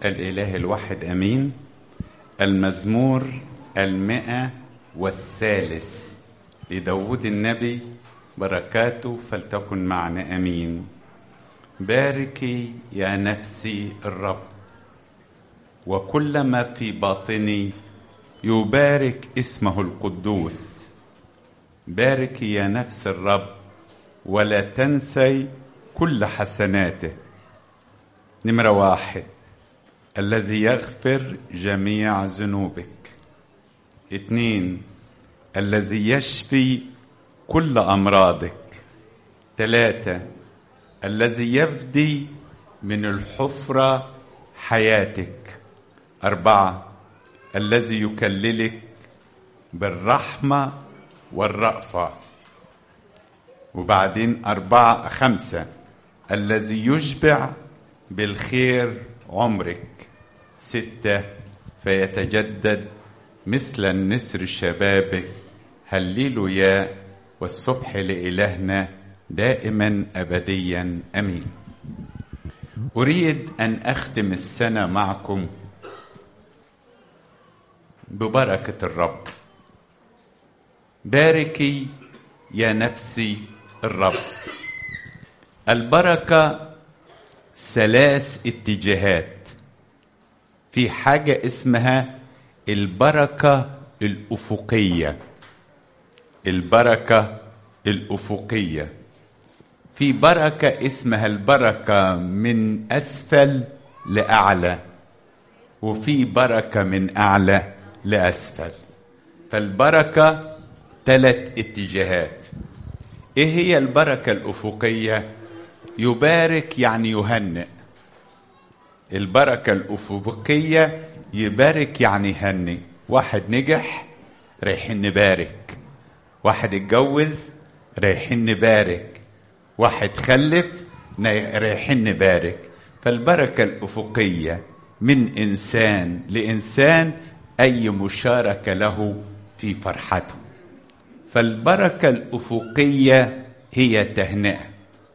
الإله الواحد أمين المزمور المئة والثالث لداود النبي بركاته فلتكن معنا أمين باركي يا نفسي الرب وكل ما في باطني يبارك اسمه القدوس باركي يا نفس الرب ولا تنسي كل حسناته نمرة واحد الذي يغفر جميع ذنوبك اثنين الذي يشفي كل أمراضك ثلاثة الذي يفدي من الحفرة حياتك أربعة الذي يكللك بالرحمة والرأفة وبعدين أربعة خمسة الذي يشبع بالخير عمرك ستة فيتجدد مثل النسر شبابك هللوا يا والصبح لإلهنا دائما أبديا أمين أريد أن أختم السنة معكم ببركة الرب باركي يا نفسي الرب البركة ثلاث اتجاهات في حاجة اسمها البركة الأفقية البركة الأفقية في بركة اسمها البركة من أسفل لأعلى وفي بركة من أعلى لأسفل فالبركة ثلاث اتجاهات ايه هي البركة الأفقية يبارك يعني يهنئ البركة الأفقية يبارك يعني يهنئ واحد نجح رايحين نبارك واحد اتجوز رايحين نبارك واحد خلف رايحين نبارك فالبركة الأفقية من إنسان لإنسان أي مشاركة له في فرحته فالبركة الأفقية هي تهنئة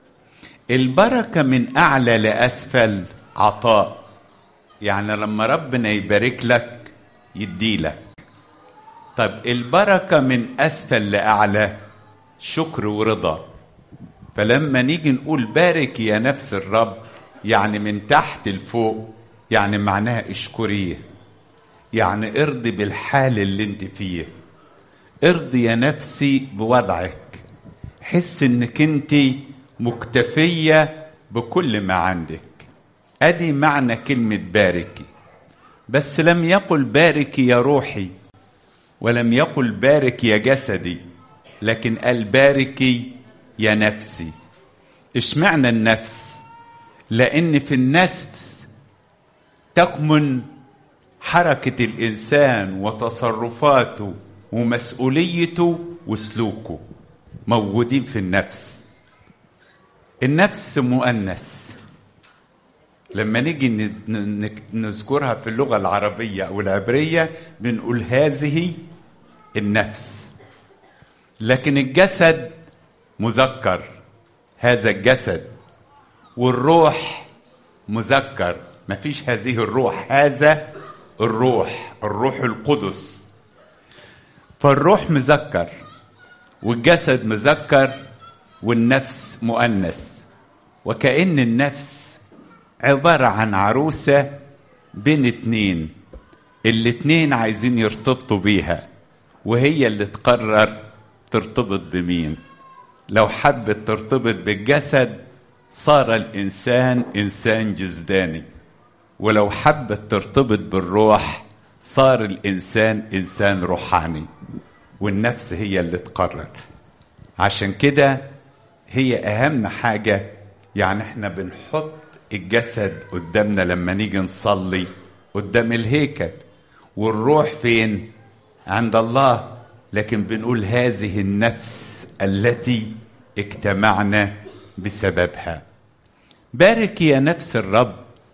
البركة من أعلى لأسفل عطاء يعني لما ربنا يبارك لك يديلك طب البركة من أسفل لأعلى شكر ورضا فلما نيجي نقول بارك يا نفس الرب يعني من تحت لفوق يعني معناها اشكريه يعني ارضي بالحال اللي انت فيه ارضي يا نفسي بوضعك حس انك انت مكتفية بكل ما عندك ادي معنى كلمة باركي بس لم يقل باركي يا روحي ولم يقل بارك يا جسدي لكن قال باركي يا نفسي اشمعنى النفس لان في النفس تكمن حركة الإنسان وتصرفاته ومسؤوليته وسلوكه موجودين في النفس النفس مؤنث لما نيجي نذكرها في اللغة العربية أو العبرية بنقول هذه النفس لكن الجسد مذكر هذا الجسد والروح مذكر مفيش هذه الروح هذا الروح الروح القدس فالروح مذكر والجسد مذكر والنفس مؤنث وكأن النفس عبارة عن عروسة بين اتنين الاتنين عايزين يرتبطوا بيها وهي اللي تقرر ترتبط بمين لو حبت ترتبط بالجسد صار الإنسان إنسان جسداني ولو حبت ترتبط بالروح صار الإنسان إنسان روحاني والنفس هي اللي تقرر عشان كده هي أهم حاجة يعني احنا بنحط الجسد قدامنا لما نيجي نصلي قدام الهيكل والروح فين عند الله لكن بنقول هذه النفس التي اجتمعنا بسببها بارك يا نفس الرب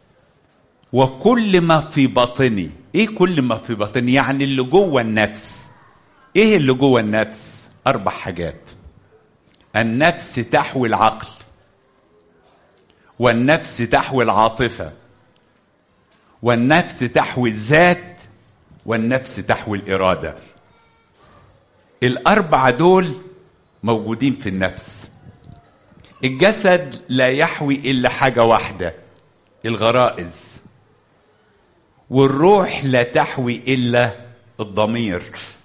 وكل ما في باطني ايه كل ما في باطني يعني اللي جوه النفس ايه اللي جوه النفس اربع حاجات النفس تحوي العقل والنفس تحوي العاطفه والنفس تحوي الذات والنفس تحوي الاراده الاربعه دول موجودين في النفس الجسد لا يحوي الا حاجه واحده الغرائز والروح لا تحوي الا الضمير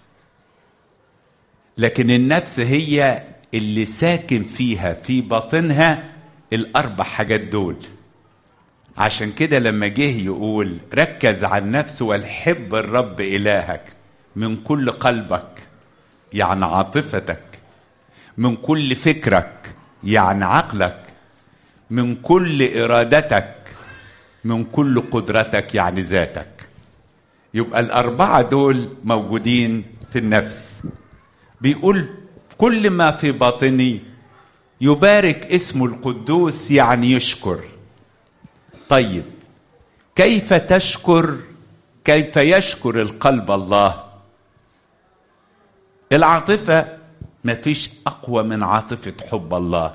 لكن النفس هي اللي ساكن فيها في باطنها الاربع حاجات دول عشان كده لما جه يقول ركز على النفس والحب الرب الهك من كل قلبك يعني عاطفتك من كل فكرك يعني عقلك من كل ارادتك من كل قدرتك يعني ذاتك يبقى الاربعه دول موجودين في النفس بيقول كل ما في باطني يبارك اسمه القدوس يعني يشكر طيب كيف تشكر كيف يشكر القلب الله العاطفه ما فيش اقوى من عاطفه حب الله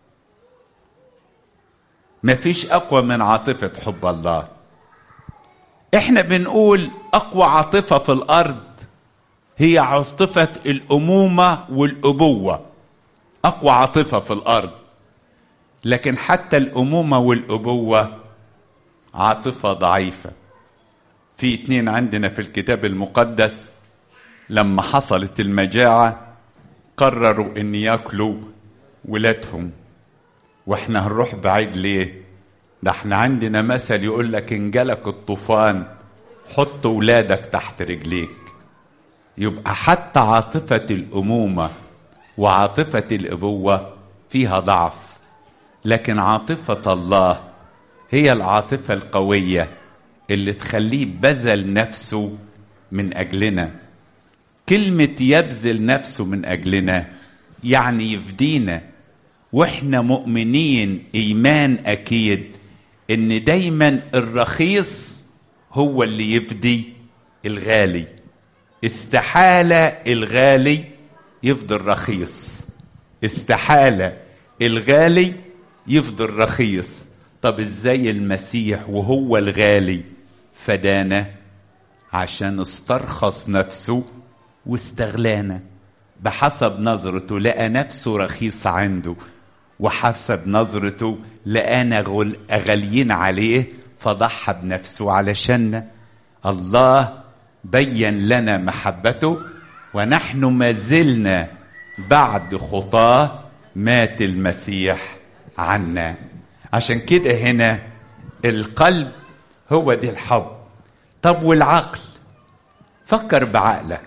ما فيش اقوى من عاطفه حب الله احنا بنقول اقوى عاطفه في الارض هي عاطفه الامومه والابوه اقوى عاطفه في الارض لكن حتى الامومه والابوه عاطفه ضعيفه في اتنين عندنا في الكتاب المقدس لما حصلت المجاعه قرروا ان ياكلوا ولادهم واحنا هنروح بعيد ليه ده احنا عندنا مثل يقول لك ان جالك الطوفان حط ولادك تحت رجليك يبقى حتى عاطفة الأمومة وعاطفة الأبوة فيها ضعف لكن عاطفة الله هي العاطفة القوية اللي تخليه بذل نفسه من أجلنا كلمة يبذل نفسه من أجلنا يعني يفدينا واحنا مؤمنين ايمان اكيد ان دايما الرخيص هو اللي يفدي الغالي استحالة الغالي يفضل رخيص استحالة الغالي يفضل رخيص طب ازاي المسيح وهو الغالي فدانا عشان استرخص نفسه واستغلانا بحسب نظرته لقى نفسه رخيصة عنده وحسب نظرته لقانا غل- غاليين عليه فضحى بنفسه علشان الله بين لنا محبته ونحن ما زلنا بعد خطاه مات المسيح عنا عشان كده هنا القلب هو دي الحب طب والعقل فكر بعقلك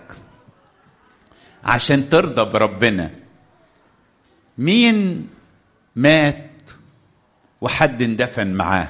عشان ترضى بربنا مين مات وحد اندفن معاه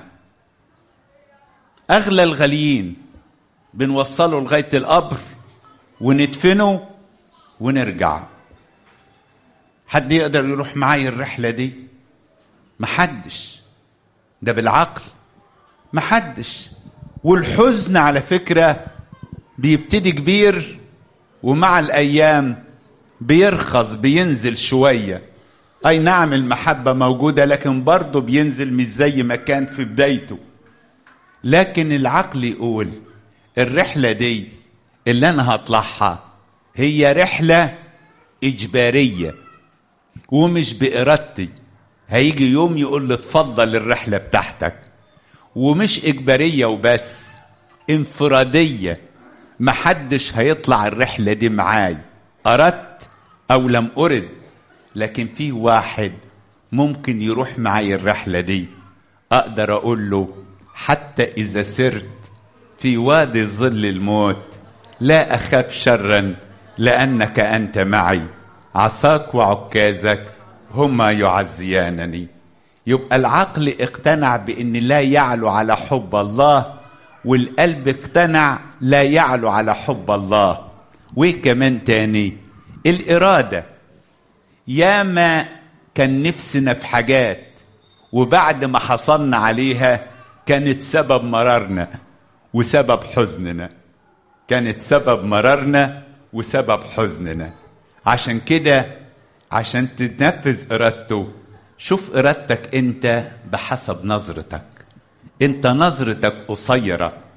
اغلى الغاليين بنوصله لغايه القبر وندفنه ونرجع حد يقدر يروح معايا الرحله دي محدش ده بالعقل محدش والحزن على فكره بيبتدي كبير ومع الايام بيرخص بينزل شويه اي نعم المحبه موجوده لكن برضه بينزل مش زي ما كان في بدايته لكن العقل يقول الرحله دي اللي انا هطلعها هي رحله اجباريه ومش بارادتي هيجي يوم يقول لي اتفضل الرحله بتاعتك ومش اجباريه وبس انفراديه محدش هيطلع الرحله دي معاي اردت او لم ارد لكن في واحد ممكن يروح معايا الرحله دي اقدر اقول له حتى اذا سرت في وادي ظل الموت لا اخاف شرا لانك انت معي عصاك وعكازك هما يعزيانني يبقى العقل اقتنع بان لا يعلو على حب الله والقلب اقتنع لا يعلو على حب الله وايه كمان تاني الاراده ياما كان نفسنا في حاجات وبعد ما حصلنا عليها كانت سبب مرارنا وسبب حزننا كانت سبب مرارنا وسبب حزننا عشان كده عشان تنفذ ارادته شوف ارادتك انت بحسب نظرتك انت نظرتك قصيره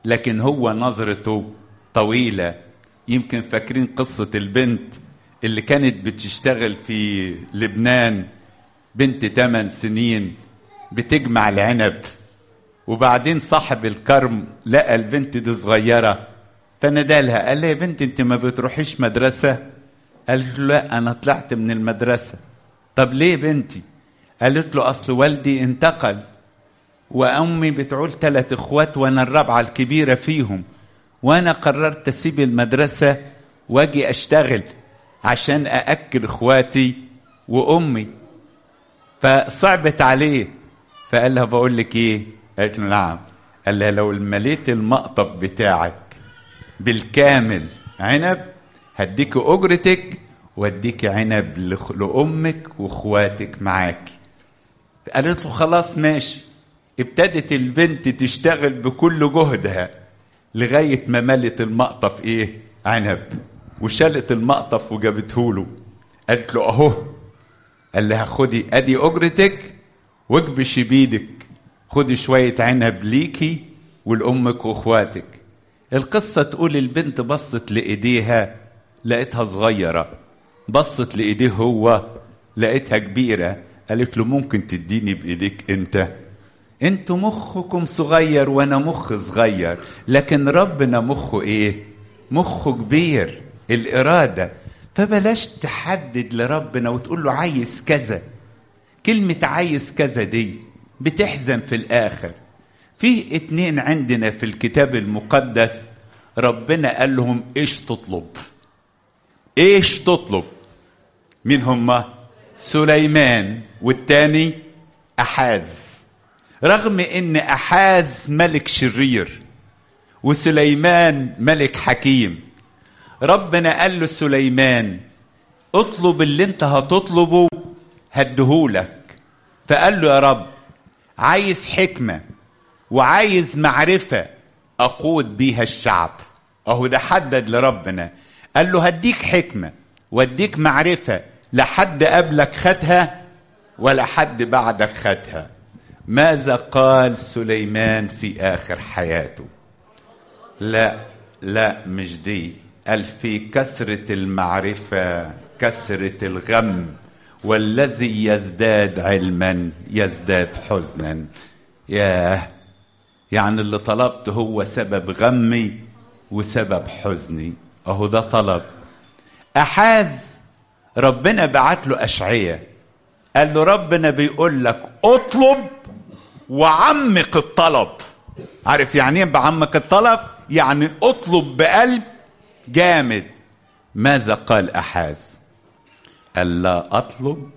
لكن هو نظرته طويلة يمكن فاكرين قصة البنت اللي كانت بتشتغل في لبنان بنت 8 سنين بتجمع العنب وبعدين صاحب الكرم لقى البنت دي صغيرة فنادالها قال لها يا بنت انت ما بتروحيش مدرسة قالت له لا انا طلعت من المدرسة طب ليه بنتي قالت له اصل والدي انتقل وامي بتعول ثلاث اخوات وانا الرابعة الكبيرة فيهم وانا قررت اسيب المدرسة واجي اشتغل عشان ااكل اخواتي وامي فصعبت عليه فقال لها بقول لك ايه قالت له نعم قال لها لو مليت المقطف بتاعك بالكامل عنب هديك اجرتك واديك عنب لامك واخواتك معاك قالت له خلاص ماشي ابتدت البنت تشتغل بكل جهدها لغايه ما ملت المقطف ايه عنب وشالت المقطف وجابته له قالت له اهو قال لها خدي ادي اجرتك واكبشي بيدك خدي شويه عنب ليكي ولامك واخواتك القصه تقول البنت بصت لايديها لقيتها صغيره بصت لايديه هو لقيتها كبيره قالت له ممكن تديني بايديك انت انتوا مخكم صغير وانا مخ صغير لكن ربنا مخه ايه مخه كبير الاراده فبلاش تحدد لربنا وتقول له عايز كذا كلمة عايز كذا دي بتحزن في الآخر في اتنين عندنا في الكتاب المقدس ربنا قال لهم ايش تطلب ايش تطلب مين هما سليمان والتاني أحاز رغم ان أحاز ملك شرير وسليمان ملك حكيم ربنا قال له سليمان اطلب اللي انت هتطلبه هديهولك فقال له يا رب عايز حكمة وعايز معرفة أقود بيها الشعب أهو ده حدد لربنا قال له هديك حكمة واديك معرفة لا حد قبلك خدها ولا حد بعدك خدها ماذا قال سليمان في آخر حياته لا لا مش دي قال في كثرة المعرفة كثرة الغم والذي يزداد علما يزداد حزنا ياه يعني اللي طلبته هو سبب غمي وسبب حزني اهو ده طلب احاز ربنا بعت له اشعية قال له ربنا بيقول لك اطلب وعمق الطلب عارف يعني ايه بعمق الطلب يعني اطلب بقلب جامد ماذا قال احاز الا اطلب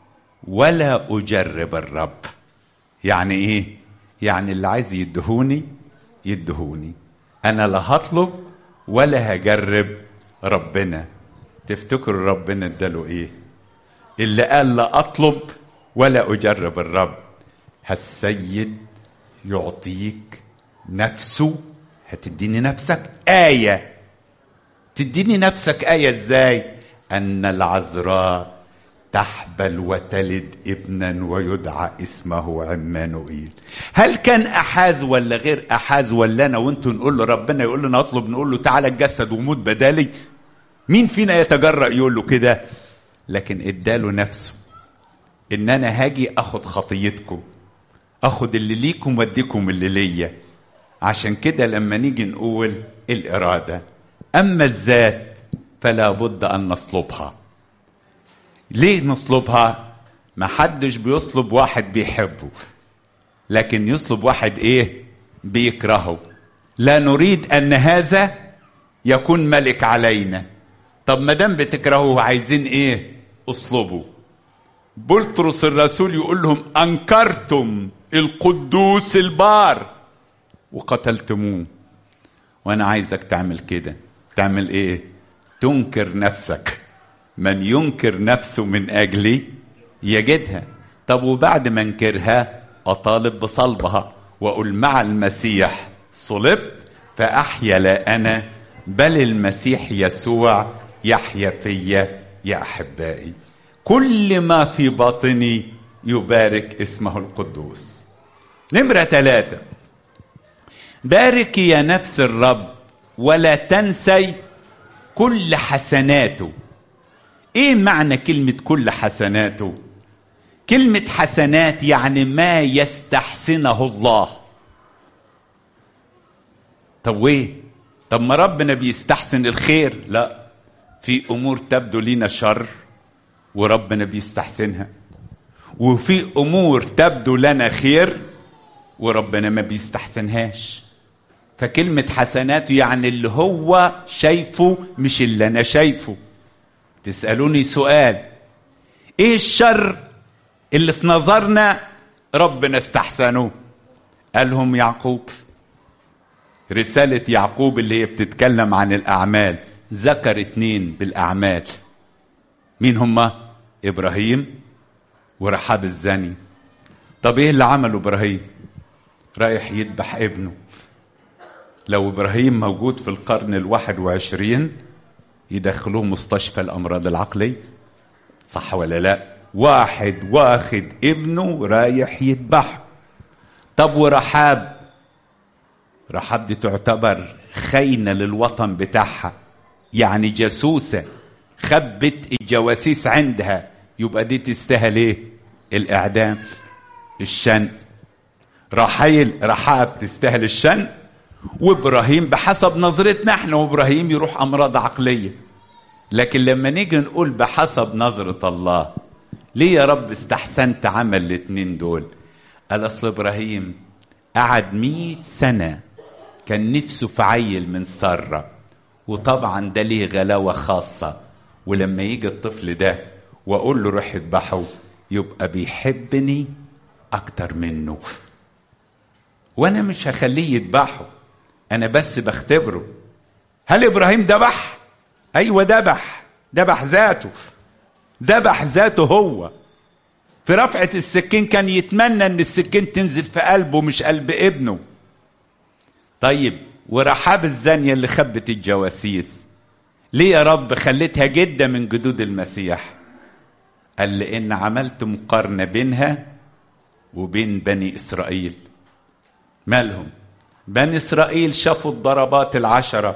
ولا اجرب الرب يعني ايه يعني اللي عايز يدهوني يدهوني انا لا هطلب ولا هجرب ربنا تفتكروا ربنا اداله ايه اللي قال لا اطلب ولا اجرب الرب هالسيد يعطيك نفسه هتديني نفسك ايه تديني نفسك ايه ازاي ان العذراء تحبل وتلد ابنا ويدعى اسمه عمانوئيل هل كان احاز ولا غير احاز ولا انا وانتوا نقول له ربنا يقول لنا اطلب نقول له تعالى اتجسد وموت بدالي مين فينا يتجرأ يقول له كده لكن اداله نفسه ان انا هاجي اخد خطيتكم اخد اللي ليكم واديكم اللي ليا عشان كده لما نيجي نقول الاراده اما الذات فلا بد ان نصلبها ليه نصلبها ما حدش بيصلب واحد بيحبه لكن يصلب واحد ايه بيكرهه لا نريد ان هذا يكون ملك علينا طب ما دام بتكرهوه عايزين ايه اصلبوا بطرس الرسول يقول لهم انكرتم القدوس البار وقتلتموه وانا عايزك تعمل كده تعمل ايه تنكر نفسك من ينكر نفسه من اجلي يجدها طب وبعد ما انكرها اطالب بصلبها واقول مع المسيح صلبت فاحيا لا انا بل المسيح يسوع يحيا فيا يا احبائي كل ما في باطني يبارك اسمه القدوس نمرة ثلاثة باركي يا نفس الرب ولا تنسي كل حسناته ايه معنى كلمة كل حسناته كلمة حسنات يعني ما يستحسنه الله طب وايه طب ما ربنا بيستحسن الخير لا في امور تبدو لنا شر وربنا بيستحسنها وفي امور تبدو لنا خير وربنا ما بيستحسنهاش فكلمة حسناته يعني اللي هو شايفه مش اللي أنا شايفه تسألوني سؤال إيه الشر اللي في نظرنا ربنا استحسنه قالهم يعقوب رسالة يعقوب اللي هي بتتكلم عن الأعمال ذكر اتنين بالأعمال مين هما إبراهيم ورحاب الزاني طب إيه اللي عمله إبراهيم رايح يذبح ابنه لو إبراهيم موجود في القرن الواحد وعشرين يدخلوه مستشفى الأمراض العقلية صح ولا لا واحد واخد ابنه رايح يذبحه طب ورحاب رحاب دي تعتبر خاينة للوطن بتاعها يعني جاسوسة خبت الجواسيس عندها يبقى دي تستاهل ايه الاعدام الشن رحيل رحاب تستاهل الشن وابراهيم بحسب نظرتنا احنا وابراهيم يروح امراض عقليه لكن لما نيجي نقول بحسب نظره الله ليه يا رب استحسنت عمل الاثنين دول قال اصل ابراهيم قعد مئة سنه كان نفسه في عيل من ساره وطبعا ده ليه غلاوه خاصه ولما يجي الطفل ده واقول له روح اذبحه يبقى بيحبني اكتر منه وانا مش هخليه يذبحه انا بس بختبره هل ابراهيم ذبح ايوه ذبح ذبح ذاته ذبح ذاته هو في رفعة السكين كان يتمنى ان السكين تنزل في قلبه مش قلب ابنه طيب ورحاب الزانية اللي خبت الجواسيس ليه يا رب خليتها جدة من جدود المسيح قال لان عملت مقارنة بينها وبين بني اسرائيل مالهم بني اسرائيل شافوا الضربات العشره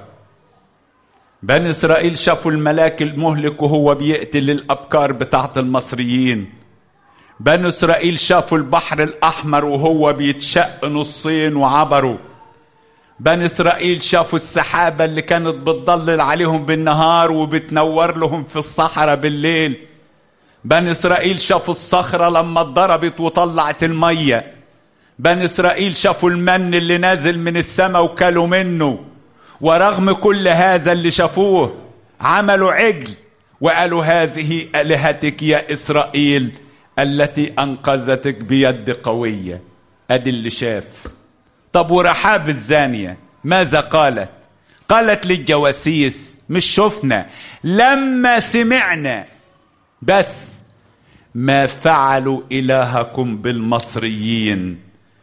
بني اسرائيل شافوا الملاك المهلك وهو بيقتل الابكار بتاعت المصريين بني اسرائيل شافوا البحر الاحمر وهو بيتشق نصين وعبروا بني اسرائيل شافوا السحابه اللي كانت بتضلل عليهم بالنهار وبتنور لهم في الصحراء بالليل بني اسرائيل شافوا الصخره لما اتضربت وطلعت الميه بني اسرائيل شافوا المن اللي نازل من السماء وكلوا منه ورغم كل هذا اللي شافوه عملوا عجل وقالوا هذه الهتك يا اسرائيل التي انقذتك بيد قويه ادي اللي شاف طب ورحاب الزانيه ماذا قالت قالت للجواسيس مش شفنا لما سمعنا بس ما فعلوا الهكم بالمصريين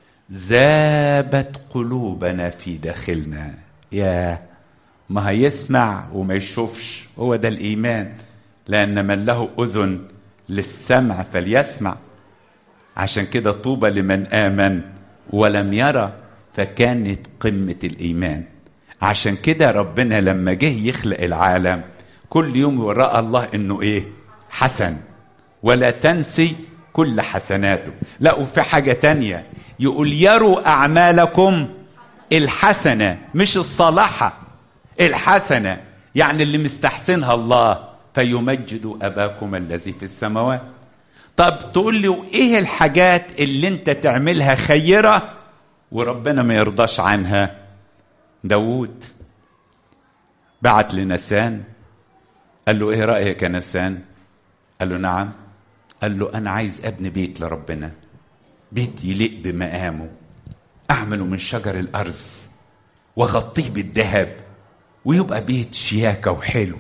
ذابت قلوبنا في داخلنا يا ما هيسمع وما يشوفش هو ده الايمان لان من له اذن للسمع فليسمع عشان كده طوبى لمن امن ولم يرى فكانت قمه الايمان عشان كده ربنا لما جه يخلق العالم كل يوم يورى الله انه ايه حسن ولا تنسي كل حسناته لا وفي حاجه تانيه يقول يروا اعمالكم الحسنه مش الصالحه الحسنه يعني اللي مستحسنها الله فيمجد اباكم الذي في السماوات طب تقول لي ايه الحاجات اللي انت تعملها خيره وربنا ما يرضاش عنها داوود بعت لنسان قال له ايه رايك يا نسان قال له نعم قال له انا عايز ابني بيت لربنا بيت يليق بمقامه اعمله من شجر الارز واغطيه بالذهب ويبقى بيت شياكه وحلو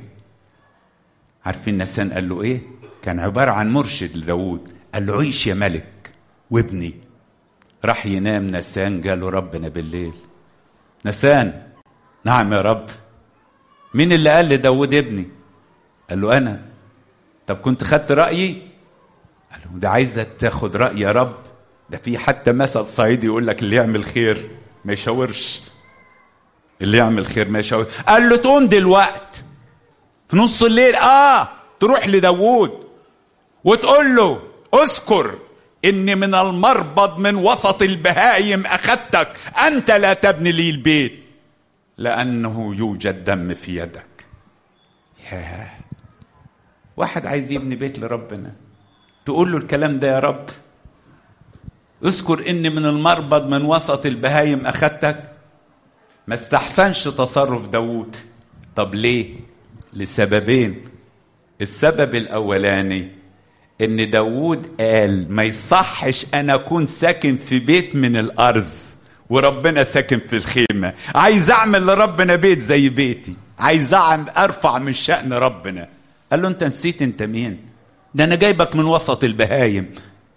عارفين نسان قال له ايه كان عباره عن مرشد لداود قال له عيش يا ملك وابني راح ينام نسان قال له ربنا بالليل نسان نعم يا رب مين اللي قال لداود ابني قال له انا طب كنت خدت رايي قال له ده عايزه تاخد راي يا رب ده في حتى مثل صعيدي يقول لك اللي يعمل خير ما يشاورش اللي يعمل خير ما يشاور قال له تقوم دلوقت في نص الليل اه تروح لداوود وتقول له اذكر اني من المربض من وسط البهايم اخذتك انت لا تبني لي البيت لانه يوجد دم في يدك ياه واحد عايز يبني بيت لربنا تقول له الكلام ده يا رب اذكر اني من المربض من وسط البهايم اخذتك ما استحسنش تصرف داوود طب ليه لسببين السبب الاولاني ان داوود قال ما يصحش انا اكون ساكن في بيت من الارز وربنا ساكن في الخيمه عايز اعمل لربنا بيت زي بيتي عايز ارفع من شان ربنا قال له انت نسيت انت مين ده انا جايبك من وسط البهايم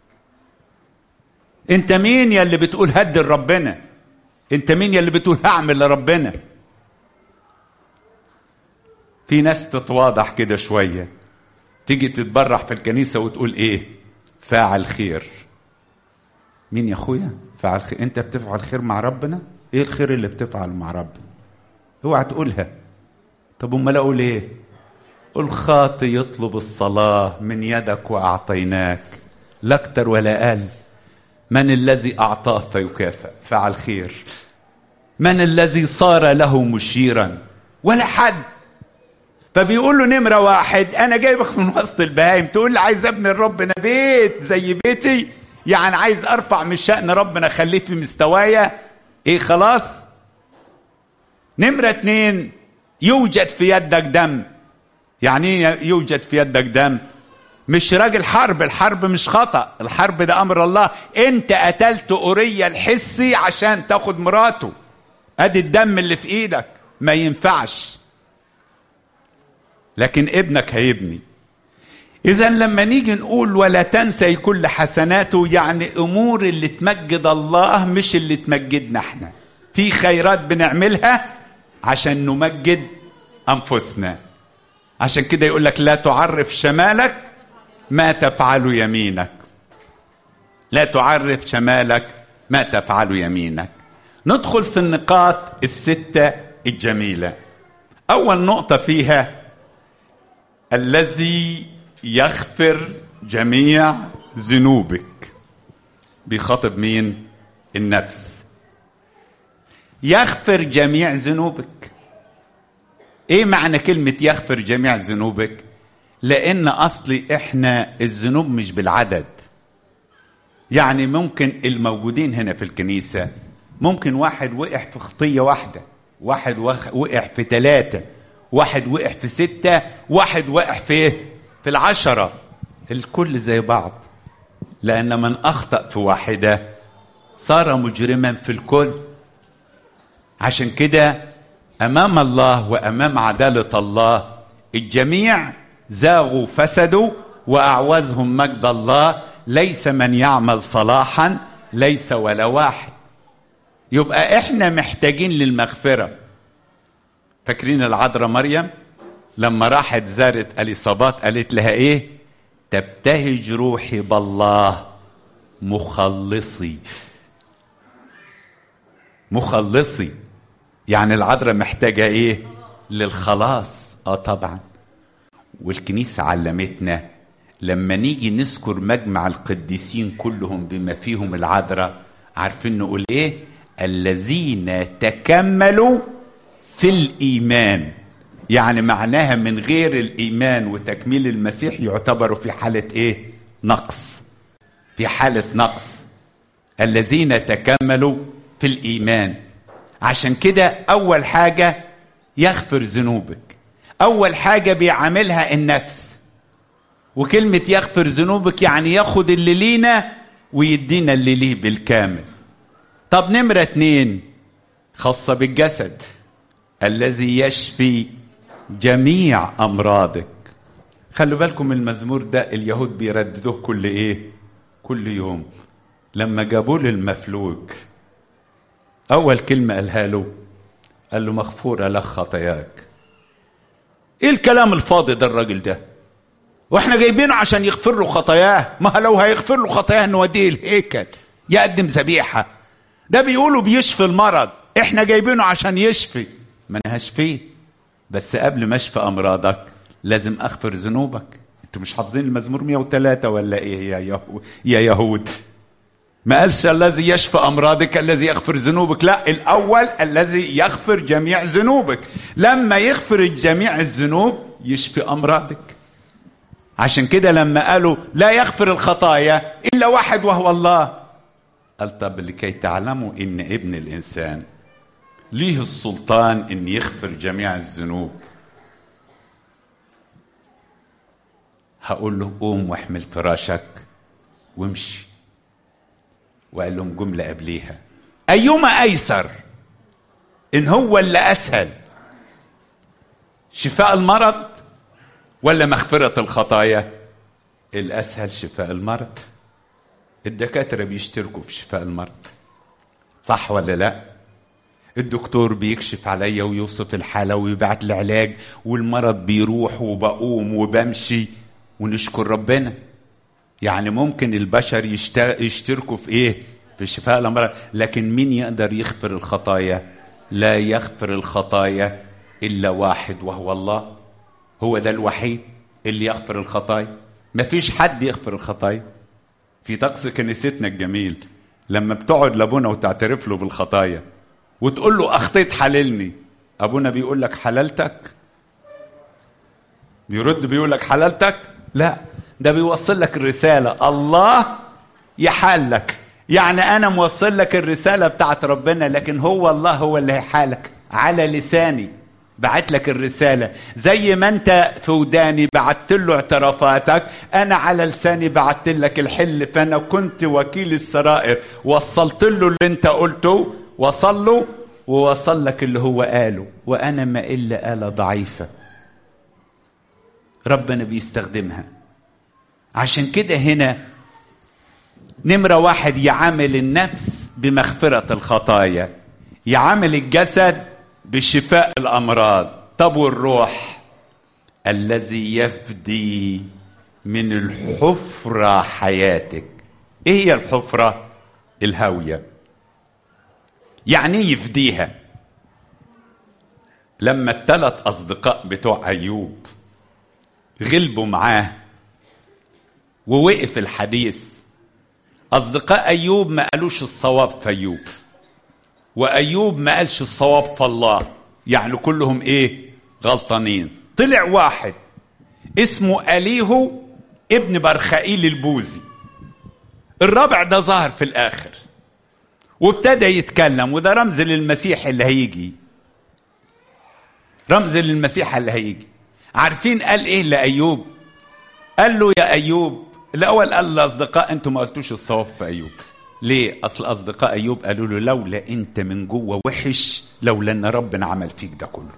انت مين يا اللي بتقول هد ربنا انت مين يا اللي بتقول هعمل لربنا في ناس تتواضح كده شويه تيجي تتبرح في الكنيسه وتقول ايه فاعل خير مين يا اخويا فاعل خير انت بتفعل خير مع ربنا ايه الخير اللي بتفعل مع ربنا اوعى تقولها طب امال اقول ايه قل خاطي يطلب الصلاه من يدك واعطيناك لا اكتر ولا اقل من الذي اعطاه فيكافئ فعل خير من الذي صار له مشيرا ولا حد فبيقول له نمرة واحد أنا جايبك من وسط البهايم تقول لي عايز أبني ربنا بيت زي بيتي يعني عايز أرفع من شأن ربنا خليه في مستوايا إيه خلاص نمرة اتنين يوجد في يدك دم يعني ايه يوجد في يدك دم مش راجل حرب الحرب مش خطأ الحرب ده أمر الله أنت قتلت أوريا الحسي عشان تاخد مراته أدي الدم اللي في إيدك ما ينفعش لكن ابنك هيبني اذا لما نيجي نقول ولا تنسى كل حسناته يعني امور اللي تمجد الله مش اللي تمجدنا احنا في خيرات بنعملها عشان نمجد انفسنا عشان كده يقول لك لا تعرف شمالك ما تفعل يمينك لا تعرف شمالك ما تفعل يمينك ندخل في النقاط الستة الجميلة أول نقطة فيها الذي يغفر جميع ذنوبك بيخاطب مين النفس يغفر جميع ذنوبك ايه معنى كلمة يغفر جميع ذنوبك لان اصلي احنا الذنوب مش بالعدد يعني ممكن الموجودين هنا في الكنيسة ممكن واحد وقع في خطية واحدة واحد وقع في ثلاثة واحد وقع في ستة واحد وقع في في العشرة الكل زي بعض لأن من أخطأ في واحدة صار مجرما في الكل عشان كده أمام الله وأمام عدالة الله الجميع زاغوا فسدوا وأعوزهم مجد الله ليس من يعمل صلاحا ليس ولا واحد يبقى احنا محتاجين للمغفره فاكرين العذراء مريم لما راحت زارت اليصابات قالت لها ايه تبتهج روحي بالله مخلصي مخلصي يعني العذراء محتاجة ايه للخلاص اه طبعا والكنيسة علمتنا لما نيجي نذكر مجمع القديسين كلهم بما فيهم العذراء عارفين نقول ايه الذين تكملوا في الايمان يعني معناها من غير الايمان وتكميل المسيح يعتبروا في حاله ايه نقص في حاله نقص الذين تكملوا في الايمان عشان كده اول حاجه يغفر ذنوبك اول حاجه بيعاملها النفس وكلمه يغفر ذنوبك يعني ياخد اللي لينا ويدينا اللي ليه بالكامل طب نمره اتنين خاصه بالجسد الذي يشفي جميع امراضك خلوا بالكم المزمور ده اليهود بيرددوه كل ايه كل يوم لما جابوا له المفلوج اول كلمه قالها له قال له مغفوره لك خطاياك ايه الكلام الفاضي ده الراجل ده واحنا جايبينه عشان يغفر له خطاياه ما لو هيغفر له خطاياه نوديه الهيكل يقدم ذبيحه ده بيقولوا بيشفي المرض احنا جايبينه عشان يشفي ما انا هشفيه بس قبل ما اشفي امراضك لازم اغفر ذنوبك انتوا مش حافظين المزمور 103 ولا ايه يا يهو يا يهود ما قالش الذي يشفي امراضك الذي يغفر ذنوبك لا الاول الذي يغفر جميع ذنوبك لما يغفر جميع الذنوب يشفي امراضك عشان كده لما قالوا لا يغفر الخطايا الا واحد وهو الله قال طب لكي تعلموا ان ابن الانسان ليه السلطان ان يغفر جميع الذنوب هقول له قوم واحمل فراشك وامشي وقال لهم جملة قبليها أيما أيسر إن هو اللي أسهل شفاء المرض ولا مغفرة الخطايا الأسهل شفاء المرض الدكاترة بيشتركوا في شفاء المرض صح ولا لا الدكتور بيكشف عليا ويوصف الحالة ويبعت العلاج والمرض بيروح وبقوم وبمشي ونشكر ربنا يعني ممكن البشر يشتركوا في ايه في شفاء الامراض لكن مين يقدر يغفر الخطايا لا يغفر الخطايا الا واحد وهو الله هو ده الوحيد اللي يغفر الخطايا ما فيش حد يغفر الخطايا في طقس كنيستنا الجميل لما بتقعد لابونا وتعترف له بالخطايا وتقول له اخطيت حللني ابونا بيقول لك حللتك بيرد بيقول لك حللتك لا ده بيوصل لك الرسالة الله يحلك يعني أنا موصل لك الرسالة بتاعت ربنا لكن هو الله هو اللي هيحالك على لساني بعت لك الرسالة زي ما انت في وداني بعت له اعترافاتك انا على لساني بعت لك الحل فانا كنت وكيل السرائر وصلت له اللي انت قلته وصل له ووصل لك اللي هو قاله وانا ما الا آلة ضعيفة ربنا بيستخدمها عشان كده هنا نمرة واحد يعامل النفس بمغفرة الخطايا يعامل الجسد بشفاء الأمراض طب والروح الذي يفدي من الحفرة حياتك ايه هي الحفرة الهاوية يعني يفديها لما الثلاث أصدقاء بتوع أيوب غلبوا معاه ووقف الحديث أصدقاء أيوب ما قالوش الصواب في أيوب وأيوب ما قالش الصواب في الله يعني كلهم إيه غلطانين طلع واحد اسمه أليهو ابن برخائيل البوزي الرابع ده ظهر في الآخر وابتدى يتكلم وده رمز للمسيح اللي هيجي رمز للمسيح اللي هيجي عارفين قال ايه لأيوب قال له يا أيوب الأول قال للأصدقاء أنتوا ما قلتوش الصواب في أيوب ليه؟ أصل أصدقاء أيوب قالوا له لولا أنت من جوه وحش لولا أن ربنا عمل فيك ده كله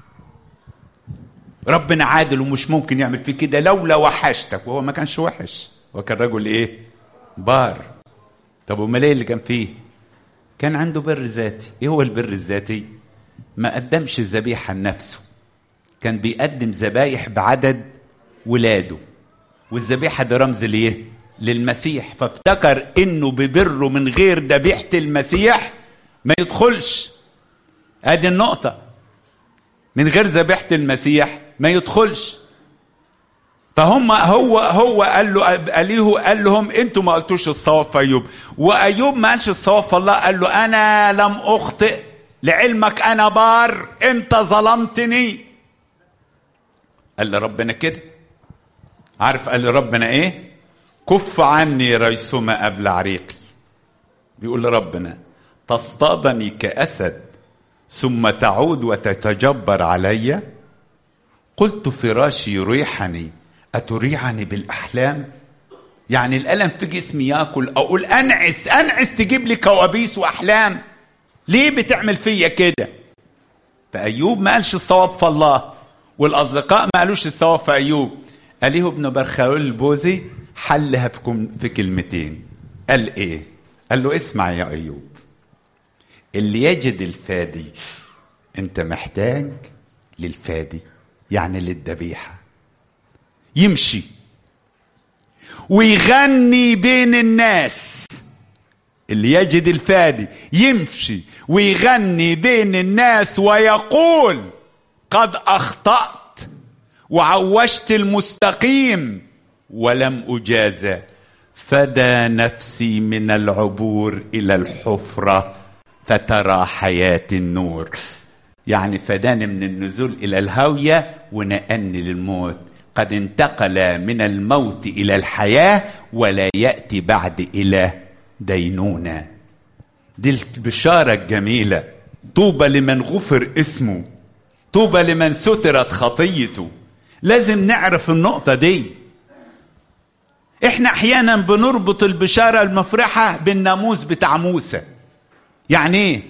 ربنا عادل ومش ممكن يعمل فيك كده لولا وحشتك وهو ما كانش وحش هو كان رجل إيه؟ بار طب وامال ايه اللي كان فيه؟ كان عنده بر ذاتي، ايه هو البر الذاتي؟ ما قدمش الذبيحه لنفسه. كان بيقدم ذبايح بعدد ولاده. والذبيحه ده رمز ليه؟ للمسيح، فافتكر انه ببره من غير ذبيحه المسيح ما يدخلش. ادي النقطه. من غير ذبيحه المسيح ما يدخلش. فهم هو هو قال له أليه قال لهم انتوا ما قلتوش الصواب في ايوب وايوب ما قالش الصواب في الله قال له انا لم اخطئ لعلمك انا بار انت ظلمتني قال لربنا كده عارف قال لربنا ايه كف عني ريثما قبل عريقي بيقول لربنا تصطادني كاسد ثم تعود وتتجبر علي قلت فراشي يريحني أتريعني بالأحلام يعني الألم في جسمي ياكل أقول أنعس أنعس تجيب لي كوابيس وأحلام ليه بتعمل فيا كده فأيوب ما قالش الصواب في الله والأصدقاء ما قالوش الصواب في أيوب أليه ابن برخاول البوزي حلها في, في كلمتين قال إيه قال له اسمع يا أيوب اللي يجد الفادي أنت محتاج للفادي يعني للذبيحه يمشي ويغني بين الناس اللي يجد الفادي يمشي ويغني بين الناس ويقول قد اخطات وعوجت المستقيم ولم اجازى فدى نفسي من العبور الى الحفره فترى حياه النور يعني فداني من النزول الى الهاويه ونقلني للموت قد انتقل من الموت الى الحياه ولا ياتي بعد الى دينونه دي البشاره الجميله طوبى لمن غفر اسمه طوبى لمن سترت خطيته لازم نعرف النقطه دي احنا احيانا بنربط البشاره المفرحه بالناموس بتاع موسى يعني ايه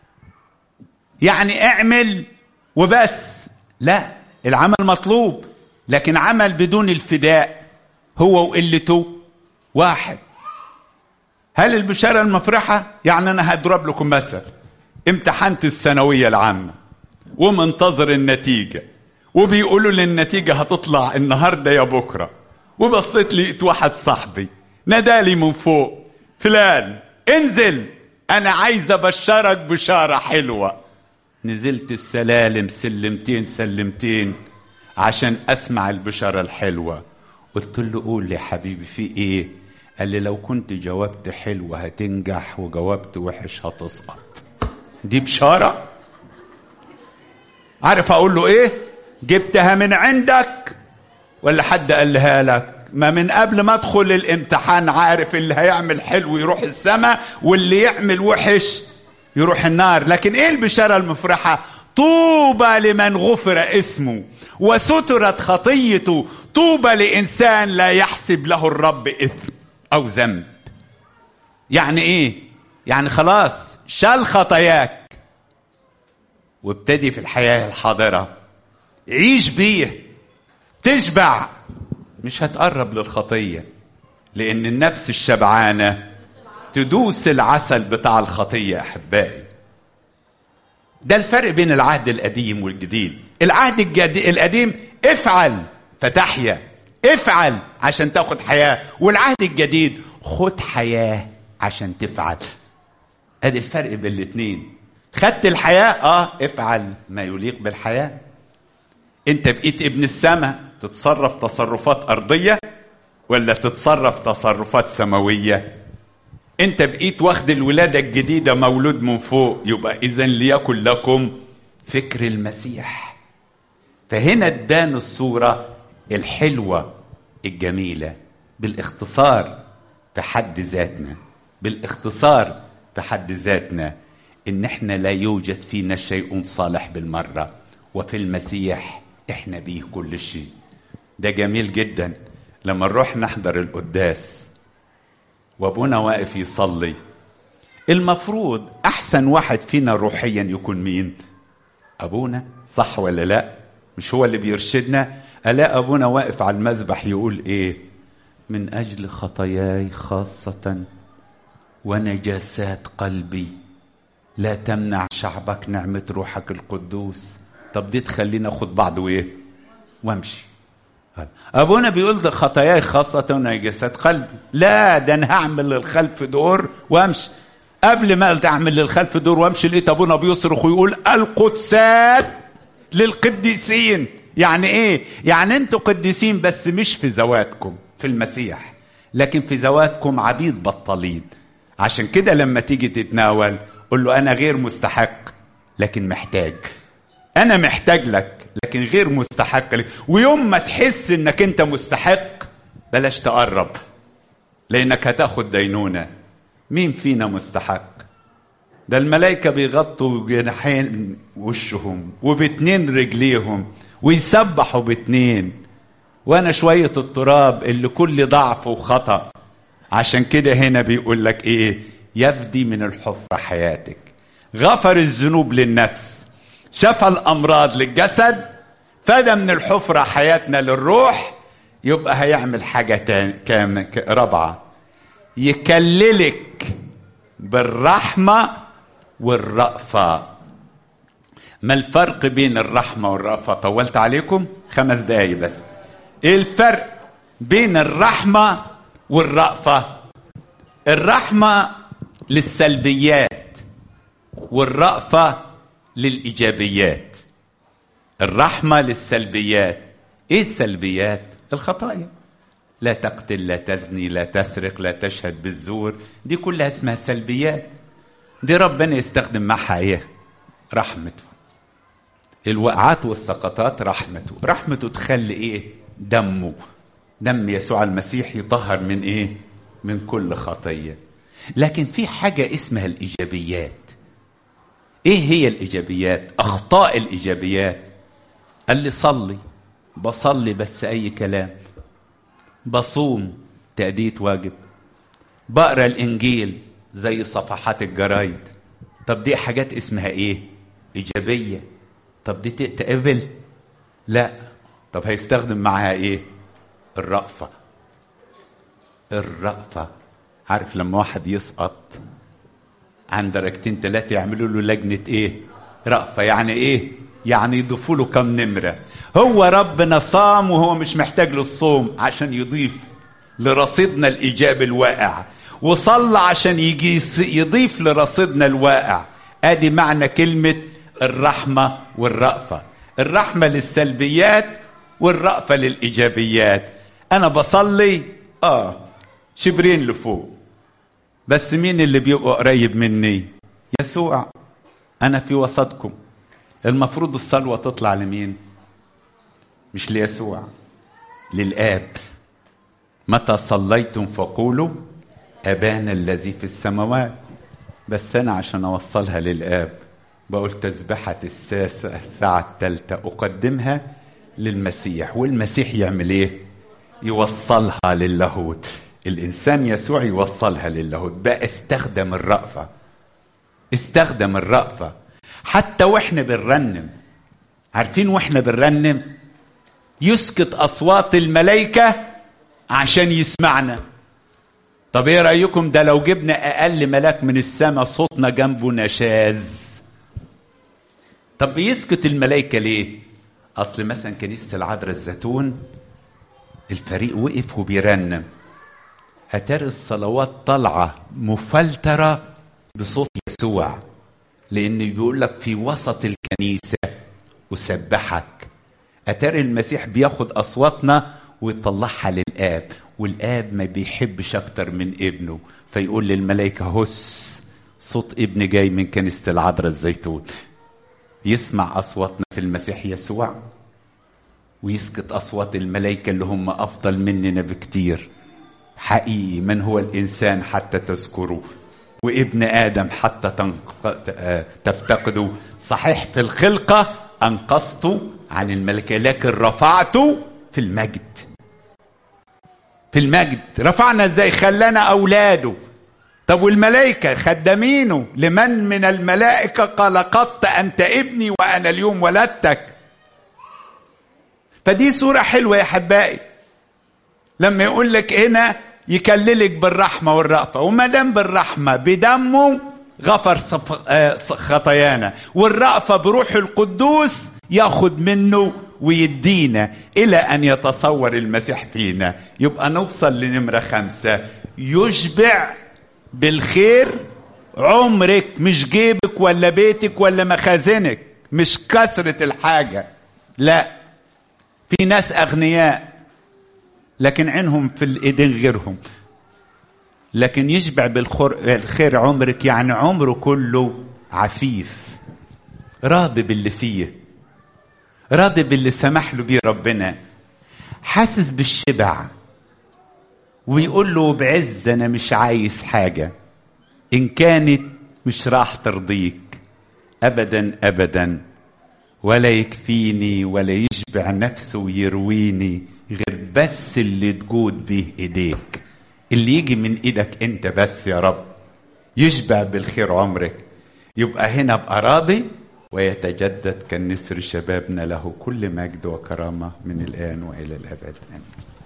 يعني اعمل وبس لا العمل مطلوب لكن عمل بدون الفداء هو وقلته واحد هل البشارة المفرحة يعني أنا هضرب لكم مثل امتحنت الثانوية العامة ومنتظر النتيجة وبيقولوا لي النتيجة هتطلع النهاردة يا بكرة وبصيت لقيت واحد صاحبي نادالي من فوق فلان انزل أنا عايز أبشرك بشارة حلوة نزلت السلالم سلمتين سلمتين عشان اسمع البشارة الحلوة قلت له قول لي حبيبي في ايه قال لي لو كنت جاوبت حلو هتنجح وجاوبت وحش هتسقط دي بشارة عارف اقول له ايه جبتها من عندك ولا حد قالها لك ما من قبل ما ادخل الامتحان عارف اللي هيعمل حلو يروح السماء واللي يعمل وحش يروح النار لكن ايه البشاره المفرحه طوبى لمن غفر اسمه وسترت خطيته طوبى لانسان لا يحسب له الرب اثم او ذنب يعني ايه يعني خلاص شال خطاياك وابتدي في الحياه الحاضره عيش بيه تشبع مش هتقرب للخطيه لان النفس الشبعانه تدوس العسل بتاع الخطيه احبائي ده الفرق بين العهد القديم والجديد العهد الجديد القديم افعل فتحيا افعل عشان تاخد حياه والعهد الجديد خد حياه عشان تفعل ادي الفرق بين الاثنين خدت الحياه اه افعل ما يليق بالحياه انت بقيت ابن السماء تتصرف تصرفات ارضيه ولا تتصرف تصرفات سماويه انت بقيت واخد الولاده الجديده مولود من فوق يبقى اذا ليكن لكم فكر المسيح فهنا تبان الصوره الحلوه الجميله بالاختصار في حد ذاتنا بالاختصار في حد ذاتنا ان احنا لا يوجد فينا شيء صالح بالمره وفي المسيح احنا بيه كل شيء ده جميل جدا لما نروح نحضر القداس وابونا واقف يصلي المفروض احسن واحد فينا روحيا يكون مين ابونا صح ولا لا مش هو اللي بيرشدنا الا ابونا واقف على المذبح يقول ايه من اجل خطاياي خاصه ونجاسات قلبي لا تمنع شعبك نعمه روحك القدوس طب دي تخلينا اخد بعض وايه وامشي ابونا بيقول ده خطاياي خاصه ونجاسات قلبي لا ده انا هعمل للخلف دور وامشي قبل ما اعمل للخلف دور وامشي لقيت ابونا بيصرخ ويقول القدسات للقديسين يعني ايه يعني انتوا قديسين بس مش في ذواتكم في المسيح لكن في ذواتكم عبيد بطالين عشان كده لما تيجي تتناول قول له انا غير مستحق لكن محتاج انا محتاج لك لكن غير مستحق لك ويوم ما تحس انك انت مستحق بلاش تقرب لانك هتاخد دينونه مين فينا مستحق ده الملائكة بيغطوا جناحين وشهم وباتنين رجليهم ويسبحوا باتنين وانا شوية التراب اللي كل ضعف وخطأ عشان كده هنا بيقول لك ايه يفدي من الحفرة حياتك غفر الذنوب للنفس شفى الامراض للجسد فدى من الحفرة حياتنا للروح يبقى هيعمل حاجة تاني كام رابعة يكللك بالرحمة والرأفة ما الفرق بين الرحمة والرأفة طولت عليكم خمس دقايق بس ايه الفرق بين الرحمة والرأفة الرحمة للسلبيات والرأفة للإيجابيات الرحمة للسلبيات إيه السلبيات؟ الخطايا لا تقتل لا تزني لا تسرق لا تشهد بالزور دي كلها اسمها سلبيات دي ربنا يستخدم معها ايه رحمته الوقعات والسقطات رحمته رحمته تخلي ايه دمه دم يسوع المسيح يطهر من ايه من كل خطيه لكن في حاجه اسمها الايجابيات ايه هي الايجابيات اخطاء الايجابيات قال لي صلي بصلي بس اي كلام بصوم تأدية واجب بقرا الانجيل زي صفحات الجرايد طب دي حاجات اسمها ايه ايجابيه طب دي تقبل لا طب هيستخدم معاها ايه الرأفة الرأفة عارف لما واحد يسقط عن درجتين ثلاثة يعملوا له لجنة ايه رأفة يعني ايه يعني يضيفوا له كم نمرة هو ربنا صام وهو مش محتاج للصوم عشان يضيف لرصيدنا الإيجاب الواقع وصلى عشان يجي يضيف لرصيدنا الواقع ادي معنى كلمة الرحمة والرأفة الرحمة للسلبيات والرأفة للإيجابيات أنا بصلي آه شبرين لفوق بس مين اللي بيبقى قريب مني يسوع أنا في وسطكم المفروض الصلوة تطلع لمين مش ليسوع للآب متى صليتم فقولوا أبانا الذي في السماوات بس أنا عشان أوصلها للآب بقول تسبحة الساسة الساعة الثالثة أقدمها للمسيح والمسيح يعمل إيه؟ يوصلها للاهوت الإنسان يسوع يوصلها للاهوت بقى استخدم الرأفة استخدم الرأفة حتى وإحنا بنرنم عارفين وإحنا بنرنم يسكت أصوات الملائكة عشان يسمعنا طب ايه رايكم ده لو جبنا اقل ملاك من السماء صوتنا جنبه نشاز طب بيسكت الملائكه ليه اصل مثلا كنيسه العذراء الزيتون الفريق وقف وبيرنم اتاري الصلوات طالعه مفلتره بصوت يسوع لان بيقول لك في وسط الكنيسه اسبحك اتاري المسيح بياخد اصواتنا ويطلعها للاب والاب ما بيحبش اكتر من ابنه فيقول للملائكه هس صوت ابن جاي من كنيسه العذراء الزيتون يسمع اصواتنا في المسيح يسوع ويسكت اصوات الملائكه اللي هم افضل مننا بكتير حقيقي من هو الانسان حتى تذكره وابن ادم حتى تفتقده صحيح في الخلقه انقذته عن الملكه لكن رفعته في المجد في المجد رفعنا ازاي خلانا اولاده طب والملائكة خدامينه لمن من الملائكة قال قط أنت ابني وأنا اليوم ولدتك فدي صورة حلوة يا حبائي لما يقول لك هنا يكللك بالرحمة والرأفة وما دام بالرحمة بدمه غفر خطايانا والرأفة بروح القدوس ياخد منه ويدينا إلى أن يتصور المسيح فينا يبقى نوصل لنمرة خمسة يشبع بالخير عمرك مش جيبك ولا بيتك ولا مخازنك مش كثرة الحاجة لا في ناس أغنياء لكن عينهم في الإيدين غيرهم لكن يشبع بالخير عمرك يعني عمره كله عفيف راضي باللي فيه راضي باللي سمح له بيه ربنا حاسس بالشبع ويقول له بعز انا مش عايز حاجه ان كانت مش راح ترضيك ابدا ابدا ولا يكفيني ولا يشبع نفسه ويرويني غير بس اللي تجود به ايديك اللي يجي من ايدك انت بس يا رب يشبع بالخير عمرك يبقى هنا ابقى راضي ويتجدد كالنسر شبابنا له كل مجد وكرامه من الان والى الابد امين